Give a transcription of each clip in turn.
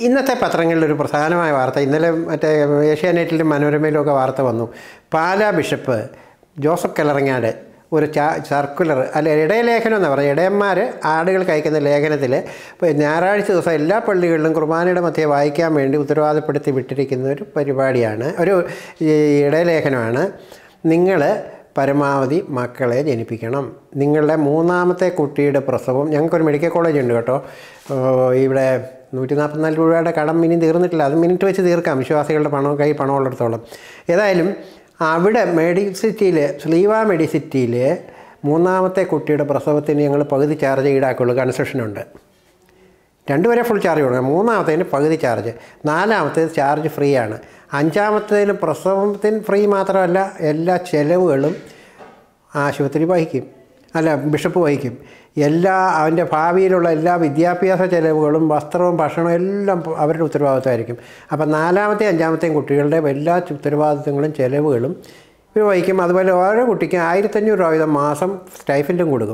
ഇന്നത്തെ പത്രങ്ങളിൽ ഒരു പ്രധാനമായ വാർത്ത ഇന്നലെ മറ്റേ ഏഷ്യാനെറ്റിലും മനോരമയിലും ഒക്കെ വാർത്ത വന്നു പാലാ ബിഷപ്പ് ജോസഫ് കലറങ്ങാട് ഒരു ചാ സർക്കുലർ അല്ല ഇടയലേഖനം എന്ന് പറയുന്നത് ഇടയന്മാർ ആടുകൾക്ക് അയക്കുന്ന ലേഖനത്തിൽ ഇപ്പോൾ ഞായറാഴ്ച ദിവസം എല്ലാ പള്ളികളിലും കുർബാനയുടെ മധ്യേ വായിക്കാൻ വേണ്ടി ഉത്തരവാദപ്പെടുത്തി വിട്ടിരിക്കുന്ന ഒരു പരിപാടിയാണ് ഒരു ഈ ഇടയലേഖനമാണ് നിങ്ങൾ പരമാവധി മക്കളെ ജനിപ്പിക്കണം നിങ്ങളുടെ മൂന്നാമത്തെ കുട്ടിയുടെ പ്രസവം ഞങ്ങൾക്കൊരു മെഡിക്കൽ കോളേജ് ഉണ്ട് കേട്ടോ ഓ, ഇവിടെ നൂറ്റി നാൽപ്പത്തിനാല് രൂപയുടെ കടം ഇനി തീർന്നിട്ടില്ല അത് മിനിറ്റ് വെച്ച് തീർക്കാം വിശ്വാസികളുടെ പണം കൈ പണമുള്ളിടത്തോളം ഏതായാലും അവിടെ മെഡിസിറ്റിയിൽ സ്ലീവ മെഡിസിറ്റിയിൽ മൂന്നാമത്തെ കുട്ടിയുടെ പ്രസവത്തിന് ഞങ്ങൾ പകുതി ചാർജ് ഈടാക്കുള്ളൂ കൺസെഷനുണ്ട് രണ്ടുപേരെ ഫുൾ ചാർജ് കൊടുക്കണം മൂന്നാമത്തേന് പകുതി ചാർജ് നാലാമത്തേത് ചാർജ് ഫ്രീ ആണ് അഞ്ചാമത്തേന് പ്രസവത്തിന് ഫ്രീ മാത്രമല്ല എല്ലാ ചെലവുകളും ആശുപത്രി വഹിക്കും അല്ല ബിഷപ്പ് വഹിക്കും എല്ലാ അവൻ്റെ ഭാവിയിലുള്ള എല്ലാ വിദ്യാഭ്യാസ ചെലവുകളും വസ്ത്രവും ഭക്ഷണവും എല്ലാം അവരുടെ ഉത്തരവാദിത്തമായിരിക്കും അപ്പം നാലാമത്തെ അഞ്ചാമത്തെയും കുട്ടികളുടെ എല്ലാ ഉത്തരവാദിത്തങ്ങളും ചെലവുകളും ഇവർ വഹിക്കും അതുപോലെ ഓരോ കുട്ടിക്കും ആയിരത്തഞ്ഞൂറ് രൂപ വീതം മാസം സ്റ്റൈഫൻറ്റും കൊടുക്കും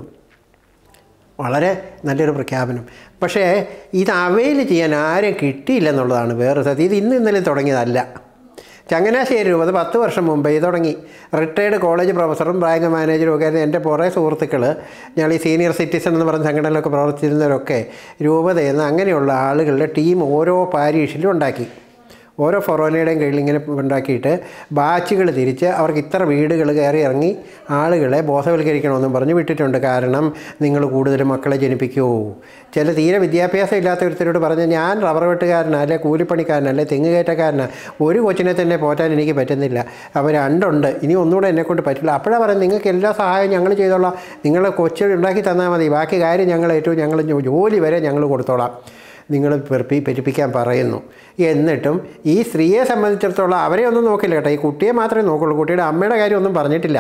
വളരെ നല്ലൊരു പ്രഖ്യാപനം പക്ഷേ ഇത് അവയിൽ ചെയ്യാൻ ആരും കിട്ടിയില്ലെന്നുള്ളതാണ് വേറെ സത്യം ഇത് ഇന്ന് ഇന്നലെ തുടങ്ങിയതല്ല ചങ്ങനാശ്ശേരി രൂപത പത്ത് വർഷം മുമ്പേ ഇത് തുടങ്ങി റിട്ടയർഡ് കോളേജ് പ്രൊഫസറും ബാങ്ക് മാനേജറും ഒക്കെ ആയിരുന്നു എൻ്റെ കുറേ സുഹൃത്തുക്കൾ ഞങ്ങൾ ഈ സീനിയർ സിറ്റിസൺ എന്ന് പറഞ്ഞ സംഘടനയിലൊക്കെ പ്രവർത്തിച്ചിരുന്നവരൊക്കെ രൂപതയിൽ നിന്ന് അങ്ങനെയുള്ള ആളുകളുടെ ടീം ഓരോ പാരീഷിലും ഉണ്ടാക്കി ഓരോ ഫൊറോനയുടെയും കീഴിൽ ഇങ്ങനെ ഉണ്ടാക്കിയിട്ട് ബാച്ചുകൾ തിരിച്ച് അവർക്ക് ഇത്ര വീടുകൾ കയറി ഇറങ്ങി ആളുകളെ ബോധവൽക്കരിക്കണമെന്നും പറഞ്ഞ് വിട്ടിട്ടുണ്ട് കാരണം നിങ്ങൾ കൂടുതൽ മക്കളെ ജനിപ്പിക്കുമോ ചില തീരെ വിദ്യാഭ്യാസം ഇല്ലാത്ത ഒരുത്തരോട് പറഞ്ഞ് ഞാൻ റബ്ബർ വെട്ടുകാരനാണ് അല്ലെ കൂലിപ്പണിക്കാരനാണ് അല്ലെ തെങ്ങ് കയറ്റക്കാരനാണ് ഒരു കൊച്ചിനെ തന്നെ പോറ്റാൻ എനിക്ക് പറ്റുന്നില്ല അപ്പോൾ രണ്ടുണ്ട് ഇനി ഒന്നുകൂടെ എന്നെക്കൊണ്ട് പറ്റില്ല അപ്പോഴാണ് പറയുന്നത് നിങ്ങൾക്ക് എല്ലാ സഹായവും ഞങ്ങൾ ചെയ്തോളാം നിങ്ങൾ കൊച്ചു ഉണ്ടാക്കി തന്നാൽ മതി ബാക്കി കാര്യം ഞങ്ങൾ ഏറ്റവും ഞങ്ങൾ ജോലി വരെ ഞങ്ങൾ കൊടുത്തോളാം നിങ്ങൾ പെറുപ്പി പെരുപ്പിക്കാൻ പറയുന്നു എന്നിട്ടും ഈ സ്ത്രീയെ സംബന്ധിച്ചിടത്തോളം അവരെ ഒന്നും നോക്കില്ല കേട്ടോ ഈ കുട്ടിയെ മാത്രമേ നോക്കുള്ളൂ കുട്ടിയുടെ അമ്മയുടെ കാര്യം ഒന്നും പറഞ്ഞിട്ടില്ല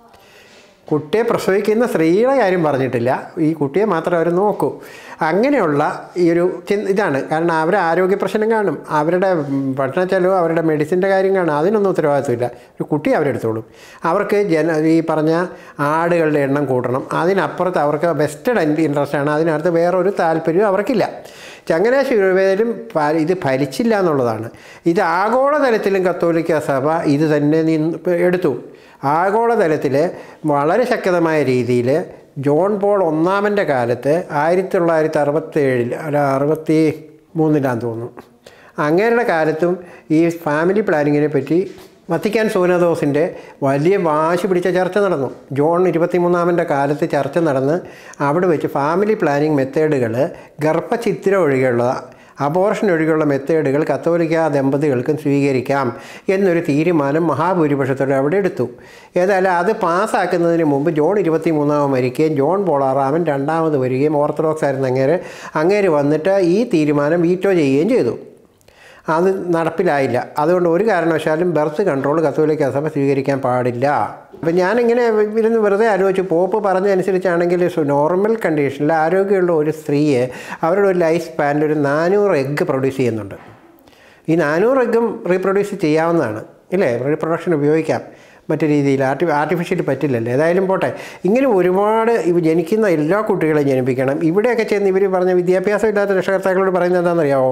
കുട്ടിയെ പ്രസവിക്കുന്ന സ്ത്രീയുടെ കാര്യം പറഞ്ഞിട്ടില്ല ഈ കുട്ടിയെ മാത്രം അവർ നോക്കൂ അങ്ങനെയുള്ള ഈ ഒരു ചിന്ത ഇതാണ് കാരണം അവരെ ആരോഗ്യ പ്രശ്നം കാണും അവരുടെ പഠന ചെലവ് അവരുടെ മെഡിസിൻ്റെ കാര്യം കാണും അതിനൊന്നും ഉത്തരവാദിത്വമില്ല ഒരു കുട്ടി അവരെടുത്തോളും അവർക്ക് ജന ഈ പറഞ്ഞ ആടുകളുടെ എണ്ണം കൂട്ടണം അതിനപ്പുറത്ത് അവർക്ക് വെസ്റ്റഡ് ഇൻട്രസ്റ്റ് ആണ് അതിനകത്ത് വേറൊരു താല്പര്യവും അവർക്കില്ല ചങ്ങനാശ്ശേരി രൂപയിലും ഫ- ഇത് ഫലിച്ചില്ല എന്നുള്ളതാണ് ഇത് ആഗോളതലത്തിലും കത്തോലിക്ക സഭ ഇത് തന്നെ നിന്ന് എടുത്തു ആഗോളതലത്തിൽ വളരെ ശക്തമായ രീതിയിൽ ജോൺ പോൾ ഒന്നാമൻ്റെ കാലത്ത് ആയിരത്തി തൊള്ളായിരത്തി അറുപത്തേഴിൽ അല്ല അറുപത്തി മൂന്നിലാന്ന് തോന്നുന്നു അങ്ങേരുടെ കാലത്തും ഈ ഫാമിലി പ്ലാനിങ്ങിനെ പറ്റി വത്തിക്കാൻ സൂനദോസിൻ്റെ വലിയ വാശി പിടിച്ച ചർച്ച നടന്നു ജോൺ ഇരുപത്തിമൂന്നാമൻ്റെ കാലത്ത് ചർച്ച നടന്ന് അവിടെ വെച്ച് ഫാമിലി പ്ലാനിങ് മെത്തേഡുകൾ ഗർഭചിത്രം ഒഴികെയുള്ള അബോർഷൻ ഒഴികെയുള്ള മെത്തേഡുകൾ കത്തോലിക്ക ദമ്പതികൾക്കും സ്വീകരിക്കാം എന്നൊരു തീരുമാനം മഹാഭൂരിപക്ഷത്തോടെ അവിടെ എടുത്തു ഏതായാലും അത് പാസ്സാക്കുന്നതിന് മുമ്പ് ജോൺ ഇരുപത്തി മൂന്നാമത് മരിക്കുകയും ജോൺ പോളാറാമൻ രണ്ടാമത് വരികയും ഓർത്തഡോക്സ് ആയിരുന്ന അങ്ങേര് അങ്ങേര് വന്നിട്ട് ഈ തീരുമാനം വീറ്റോ ചെയ്യുകയും ചെയ്തു അത് നടപ്പിലായില്ല അതുകൊണ്ട് ഒരു കാരണവശാലും ബർത്ത് കൺട്രോൾ കത്തോലിക്ക സഭ സ്വീകരിക്കാൻ പാടില്ല അപ്പം ഞാനിങ്ങനെ ഇരുന്ന് വെറുതെ ആലോചിച്ചു പോപ്പ് പറഞ്ഞതനുസരിച്ചാണെങ്കിൽ നോർമൽ കണ്ടീഷനിൽ ആരോഗ്യമുള്ള ഒരു സ്ത്രീയെ അവരുടെ ഒരു ലൈഫ് സ്പാനിൽ ഒരു നാനൂറ് എഗ്ഗ് പ്രൊഡ്യൂസ് ചെയ്യുന്നുണ്ട് ഈ നാനൂറ് എഗ്ഗും റീപ്രൊഡ്യൂസ് ചെയ്യാവുന്നതാണ് ഇല്ലേ റീപ്രൊഡക്ഷൻ ഉപയോഗിക്കാം മറ്റു രീതിയിൽ ആർട്ടി ആർട്ടിഫിഷ്യൽ പറ്റില്ലല്ലോ ഏതായാലും പോട്ടെ ഇങ്ങനെ ഒരുപാട് ഇവ ജനിക്കുന്ന എല്ലാ കുട്ടികളെയും ജനിപ്പിക്കണം ഇവിടെയൊക്കെ ചെന്ന് ഇവർ പറഞ്ഞ വിദ്യാഭ്യാസം ഇല്ലാത്ത രക്ഷകർത്താക്കളോട് പറയുന്നത് എന്താണെന്നറിയാമോ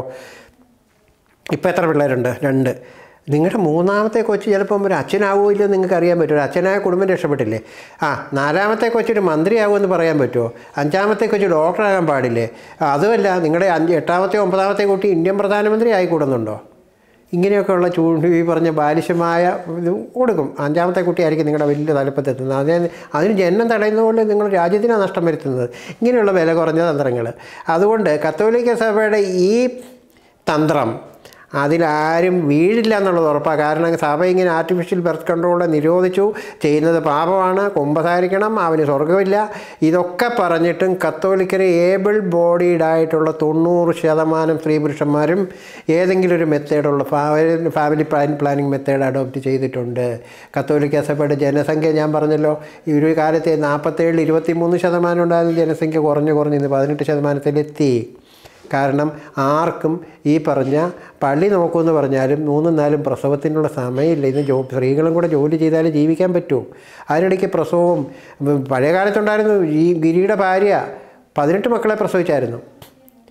ഇപ്പം എത്ര പിള്ളേരുണ്ട് രണ്ട് നിങ്ങളുടെ മൂന്നാമത്തെ കൊച്ച് ചിലപ്പം ഒരു അച്ഛനാവുമോ ഇല്ലയോ നിങ്ങൾക്ക് അറിയാൻ പറ്റും ഒരു അച്ഛനായ കുടുംബം രക്ഷപ്പെട്ടില്ലേ ആ നാലാമത്തെ കൊച്ചൊരു മന്ത്രിയാവുമെന്ന് പറയാൻ പറ്റുമോ അഞ്ചാമത്തെ കൊച്ച് ഡോക്ടറാകാൻ പാടില്ലേ അതുമല്ല നിങ്ങളുടെ അഞ്ച് എട്ടാമത്തെ ഒമ്പതാമത്തെ കുട്ടി ഇന്ത്യൻ പ്രധാനമന്ത്രി ആയിക്കൂടുന്നുണ്ടോ ഇങ്ങനെയൊക്കെയുള്ള ചൂ ഈ പറഞ്ഞ ബാലിശമായ ഇത് കൊടുക്കും അഞ്ചാമത്തെ കുട്ടിയായിരിക്കും നിങ്ങളുടെ വലിയ തലപ്പത്തെത്തുന്നത് അതിന് അതിന് ജന്മം തടയുന്നതുകൊണ്ട് നിങ്ങൾ രാജ്യത്തിനാണ് നഷ്ടം വരുത്തുന്നത് ഇങ്ങനെയുള്ള വില കുറഞ്ഞ തന്ത്രങ്ങൾ അതുകൊണ്ട് കത്തോലിക്ക സഭയുടെ ഈ തന്ത്രം അതിലാരും വീഴില്ല എന്നുള്ളത് ഉറപ്പാണ് കാരണം സഭ ഇങ്ങനെ ആർട്ടിഫിഷ്യൽ ബർത്ത് കൺട്രോൾ നിരോധിച്ചു ചെയ്യുന്നത് പാപമാണ് കുമ്പസാരിക്കണം അവന് സ്വർഗമില്ല ഇതൊക്കെ പറഞ്ഞിട്ടും കത്തോലിക്കരെ ഏബിൾ ബോഡീഡ് ആയിട്ടുള്ള തൊണ്ണൂറ് ശതമാനം സ്ത്രീ പുരുഷന്മാരും ഏതെങ്കിലും ഒരു മെത്തേഡുള്ള family plan planning method adopt ചെയ്തിട്ടുണ്ട് കത്തോലിക്ക സഭയുടെ ജനസംഖ്യ ഞാൻ പറഞ്ഞല്ലോ ഈ ഒരു കാലത്തെ നാൽപ്പത്തേഴിൽ ഇരുപത്തി മൂന്ന് ശതമാനം ഉണ്ടായിരുന്ന ജനസംഖ്യ കുറഞ്ഞു കുറഞ്ഞ് ഇന്ന് പതിനെട്ട് ശതമാനത്തിലെത്തി കാരണം ആർക്കും ഈ പറഞ്ഞ പള്ളി നോക്കുമെന്ന് പറഞ്ഞാലും മൂന്നും നാലും പ്രസവത്തിനുള്ള സമയമില്ല ഇന്ന് ജോ സ്ത്രീകളും കൂടെ ജോലി ചെയ്താലേ ജീവിക്കാൻ പറ്റൂ അതിനിടയ്ക്ക് പ്രസവവും ഉം, പഴയ കാലത്തുണ്ടായിരുന്നു ഈ ഗിരിയുടെ ഭാര്യ പതിനെട്ട് മക്കളെ പ്രസവിച്ചായിരുന്നു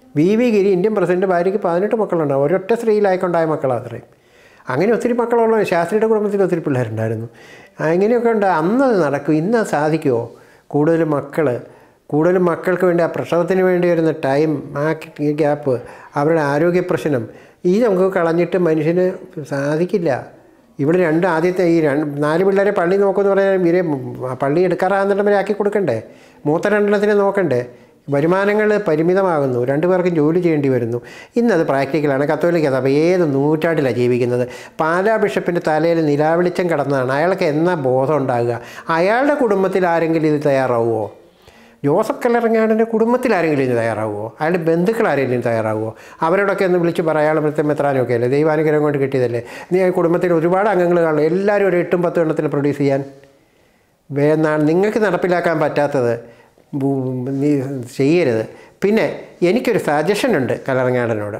V V Giri Indian president ഭാര്യയ്ക്ക് പതിനെട്ട് മക്കളുണ്ടാവും ഒരൊറ്റ സ്ത്രീയിലായിക്കൊണ്ടായ മക്കളാണ് അത്രയും അങ്ങനെ ഒത്തിരി മക്കളുള്ള ശാസ്ത്രിയുടെ കുടുംബത്തിൽ ഒത്തിരി പിള്ളേരുണ്ടായിരുന്നു അങ്ങനെയൊക്കെ ഉണ്ട് അന്ന് അത് നടക്കും ഇന്ന് അത് സാധിക്കുമോ കൂടുതൽ മക്കൾ കൂടുതലും മക്കൾക്ക് വേണ്ടി ആ പ്രസവത്തിന് വേണ്ടി വരുന്ന ടൈം ആ ഗ്യാപ്പ് അവരുടെ ആരോഗ്യ പ്രശ്നം ഈ നമുക്ക് കളഞ്ഞിട്ട് മനുഷ്യന് സാധിക്കില്ല ഇവിടെ രണ്ട് ആദ്യത്തെ ഈ രണ്ട് നാല് പിള്ളേരെ പള്ളി നോക്കുമെന്ന് പറഞ്ഞാൽ ഇവരെ പള്ളി എടുക്കാറാകുന്നിടം വരെ ആക്കി കൊടുക്കണ്ടേ മൂത്ത രണ്ടെണ്ണത്തിനെ നോക്കണ്ടേ വരുമാനങ്ങൾ പരിമിതമാകുന്നു രണ്ടുപേർക്കും ജോലി ചെയ്യേണ്ടി വരുന്നു ഇന്നത് പ്രാക്ടിക്കലാണ് കത്തോലിക്ക സഭ ഏത് നൂറ്റാണ്ടിലാണ് ജീവിക്കുന്നത് പാലാ ബിഷപ്പിൻ്റെ തലയിൽ നിലാവെളിച്ചം കടന്നതാണ് അയാൾക്ക് എന്നാ ബോധം ഉണ്ടാകുക അയാളുടെ കുടുംബത്തിൽ ആരെങ്കിലും ഇത് തയ്യാറാവുമോ ജോസഫ് കല്ലറങ്ങാടിൻ്റെ കുടുംബത്തിൽ ആരെങ്കിലും ഇതിന് തയ്യാറാവുമോ അയാളുടെ ബന്ധുക്കൾ ആരെങ്കിലും ഇതിന് തയ്യാറാവുമോ അവരോടൊക്കെ ഒന്ന് വിളിച്ച് പറ അയാൾ മൃത്യം മെത്രാനൊക്കെ അല്ലേ ദൈവാനുഗ്രഹം കൊണ്ട് കിട്ടിയതല്ലേ നീ ആ കുടുംബത്തിൽ ഒരുപാട് അംഗങ്ങൾ കാണും എല്ലാവരും ഒരു എട്ടും പത്തും എണ്ണത്തിൽ പ്രൊഡ്യൂസ് ചെയ്യാൻ വേന്നാണ് നിങ്ങൾക്ക് നടപ്പിലാക്കാൻ പറ്റാത്തത് ബു- നീ ചെയ്യരുത് പിന്നെ എനിക്കൊരു സജഷൻ ഉണ്ട് കലറങ്ങാടനോട്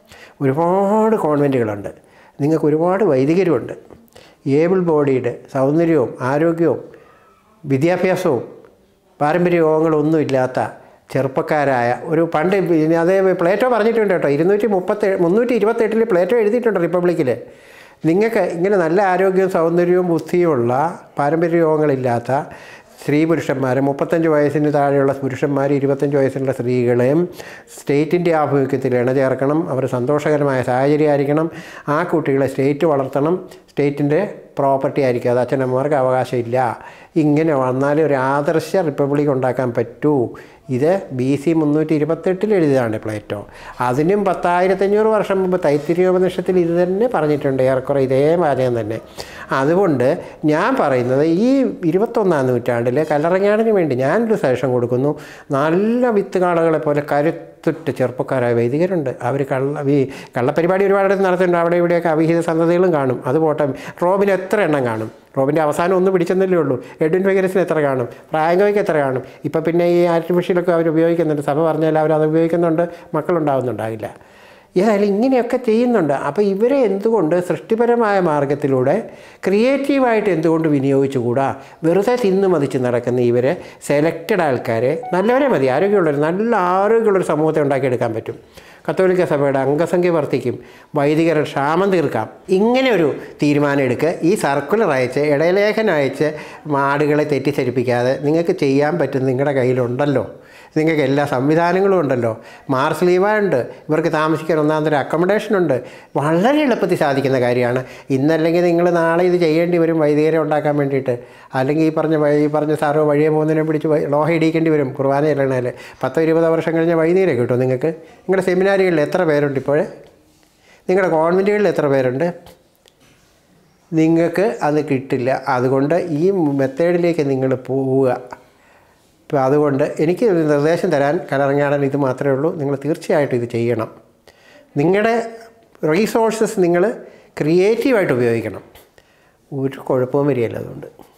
ഒരുപാട് കോൺവെൻറ്റുകളുണ്ട് നിങ്ങൾക്ക് ഒരുപാട് വൈദികരുമുണ്ട് ഏബിൾ ബോഡിയുടെ സൗന്ദര്യവും ആരോഗ്യവും വിദ്യാഭ്യാസവും പാരമ്പര്യ യോഗങ്ങളൊന്നും ഇല്ലാത്ത ചെറുപ്പക്കാരായ ഒരു പണ്ട് പിന്നെ അതേ പ്ലേറ്റോ പറഞ്ഞിട്ടുണ്ട് കേട്ടോ ഇരുന്നൂറ്റി മുപ്പത്തി മുന്നൂറ്റി ഇരുപത്തെട്ടിൽ പ്ലേറ്റോ എഴുതിയിട്ടുണ്ട് റിപ്പബ്ലിക്കിൽ നിങ്ങൾക്ക് ഇങ്ങനെ നല്ല ആരോഗ്യവും സൗന്ദര്യവും ബുദ്ധിയുമുള്ള പാരമ്പര്യ രോഗങ്ങളില്ലാത്ത സ്ത്രീ പുരുഷന്മാർ മുപ്പത്തഞ്ച് വയസ്സിന് താഴെയുള്ള പുരുഷന്മാർ ഇരുപത്തഞ്ച് വയസ്സുള്ള സ്ത്രീകളെയും സ്റ്റേറ്റിൻ്റെ ആഭിമുഖ്യത്തിൽ ഇണചേർക്കണം അവർ സന്തോഷകരമായ സാഹചര്യം ആയിരിക്കണം ആ കുട്ടികളെ സ്റ്റേറ്റ് വളർത്തണം സ്റ്റേറ്റിൻ്റെ പ്രോപ്പർട്ടി ആയിരിക്കും അത് അച്ഛനമ്മമാർക്ക് അവകാശമില്ല ഇങ്ങനെ വന്നാൽ ഒരു ആദർശ റിപ്പബ്ലിക് ഉണ്ടാക്കാൻ പറ്റൂ ഇത് ബി സി മുന്നൂറ്റി ഇരുപത്തെട്ടിൽ എഴുതിയതാണ് പ്ലേറ്റോ അതിനും പത്തായിരത്തഞ്ഞൂറ് വർഷം മുമ്പ് തൈത്തിരിയോപനിഷത്തിൽ ഇത് തന്നെ പറഞ്ഞിട്ടുണ്ട് ഏറെക്കുറെ ഇതേ വാചകം തന്നെ അതുകൊണ്ട് ഞാൻ പറയുന്നത് ഈ ഇരുപത്തൊന്നാം നൂറ്റാണ്ടിൽ കല്ലറങ്ങാടിന് വേണ്ടി ഞാനൊരു സജഷൻ കൊടുക്കുന്നു നല്ല വിത്തുകാളകളെ പോലെ കരുത്തുറ്റ ചെറുപ്പക്കാരായ വൈദികരുണ്ട് അവർ കള്ള ഈ കള്ളപ്പരിപാടി ഒരുപാട് നടത്തുന്നുണ്ട് അവിടെ ഇവിടെയൊക്കെ അവിഹിത സന്ധതകളും കാണും അത് പോട്ടെ റോബിന് എത്ര എണ്ണം കാണും റോബിൻ്റെ അവസാനം ഒന്ന് പിടിച്ചെന്നല്ലേ ഉള്ളൂ എഡ്വിൻ വെഗരസിന് എത്ര കാണും പ്രായങ്കോയ്ക്ക് എത്ര കാണും ഇപ്പം പിന്നെ ഈ ആർട്ടിഫിഷ്യലൊക്കെ അവർ ഉപയോഗിക്കുന്നുണ്ട് സഭ പറഞ്ഞാൽ അവർ അത് ഉപയോഗിക്കുന്നുണ്ട് മക്കളുണ്ടാവുന്നുണ്ടാകില്ല ഏതായാലും ഇങ്ങനെയൊക്കെ ചെയ്യുന്നുണ്ട് അപ്പോൾ ഇവരെ എന്തുകൊണ്ട് സൃഷ്ടിപരമായ മാർഗത്തിലൂടെ ക്രിയേറ്റീവായിട്ട് എന്തുകൊണ്ട് വിനിയോഗിച്ചുകൂടാ വെറുതെ തിന്നു മതിച്ച് നടക്കുന്ന ഇവരെ സെലക്റ്റഡ് ആൾക്കാരെ നല്ലവരെ മതി ആരോഗ്യമുള്ളവർ നല്ല ആരോഗ്യമുള്ളൊരു സമൂഹത്തെ ഉണ്ടാക്കിയെടുക്കാൻ പറ്റും കത്തോലിക്ക സഭയുടെ അംഗസംഖ്യ വർദ്ധിക്കും വൈദികരുടെ ക്ഷാമം തീർക്കാം ഇങ്ങനെ ഒരു തീരുമാനം എടുക്കുക ഈ സർക്കുലർ അയച്ച് ഇടലേഖനം അയച്ച് ആടുകളെ തെറ്റിദ്ധരിപ്പിക്കാതെ നിങ്ങൾക്ക് ചെയ്യാൻ പറ്റും നിങ്ങളുടെ കയ്യിലുണ്ടല്ലോ നിങ്ങൾക്ക് എല്ലാ സംവിധാനങ്ങളും ഉണ്ടല്ലോ മാർസ് ലീവ ഉണ്ട് ഇവർക്ക് താമസിക്കാൻ ഒന്നാം തരം അക്കോമഡേഷൻ ഉണ്ട് വളരെ എളുപ്പത്തിൽ സാധിക്കുന്ന കാര്യമാണ് ഇന്നല്ലെങ്കിൽ നിങ്ങൾ നാളെ ഇത് ചെയ്യേണ്ടി വരും വൈദികരെ ഉണ്ടാക്കാൻ വേണ്ടിയിട്ട് അല്ലെങ്കിൽ ഈ പറഞ്ഞ വഴി- ഈ പറഞ്ഞ സാറോ വഴിയെ പോകുന്നതിനെ പിടിച്ച് വൈ- ലോഹ ഇടിക്കേണ്ടി വരും കുർബാന ചെല്ലണേൽ പത്തോ ഇരുപതോ വർഷം കഴിഞ്ഞ വൈദികരെ കിട്ടും നിങ്ങൾക്ക് നിങ്ങളുടെ സെമിനാരികളിൽ എത്ര പേരുണ്ട് ഇപ്പോൾ നിങ്ങളുടെ കോൺവെൻറ്റുകളിൽ എത്ര പേരുണ്ട് നിങ്ങൾക്ക് അത് കിട്ടില്ല അതുകൊണ്ട് ഈ മെത്തേഡിലേക്ക് നിങ്ങൾ പോവുക അപ്പോൾ അതുകൊണ്ട് എനിക്ക് ഒരു നിർദ്ദേശം തരാൻ കലറങ്ങാടൻ ഇത് മാത്രമേ ഉള്ളൂ നിങ്ങൾ തീർച്ചയായിട്ടും ഇത് ചെയ്യണം നിങ്ങളുടെ റീസോഴ്സസ് നിങ്ങൾ ക്രിയേറ്റീവായിട്ട് ഉപയോഗിക്കണം ഒരു കുഴപ്പവും വരികയില്ല അതുകൊണ്ട്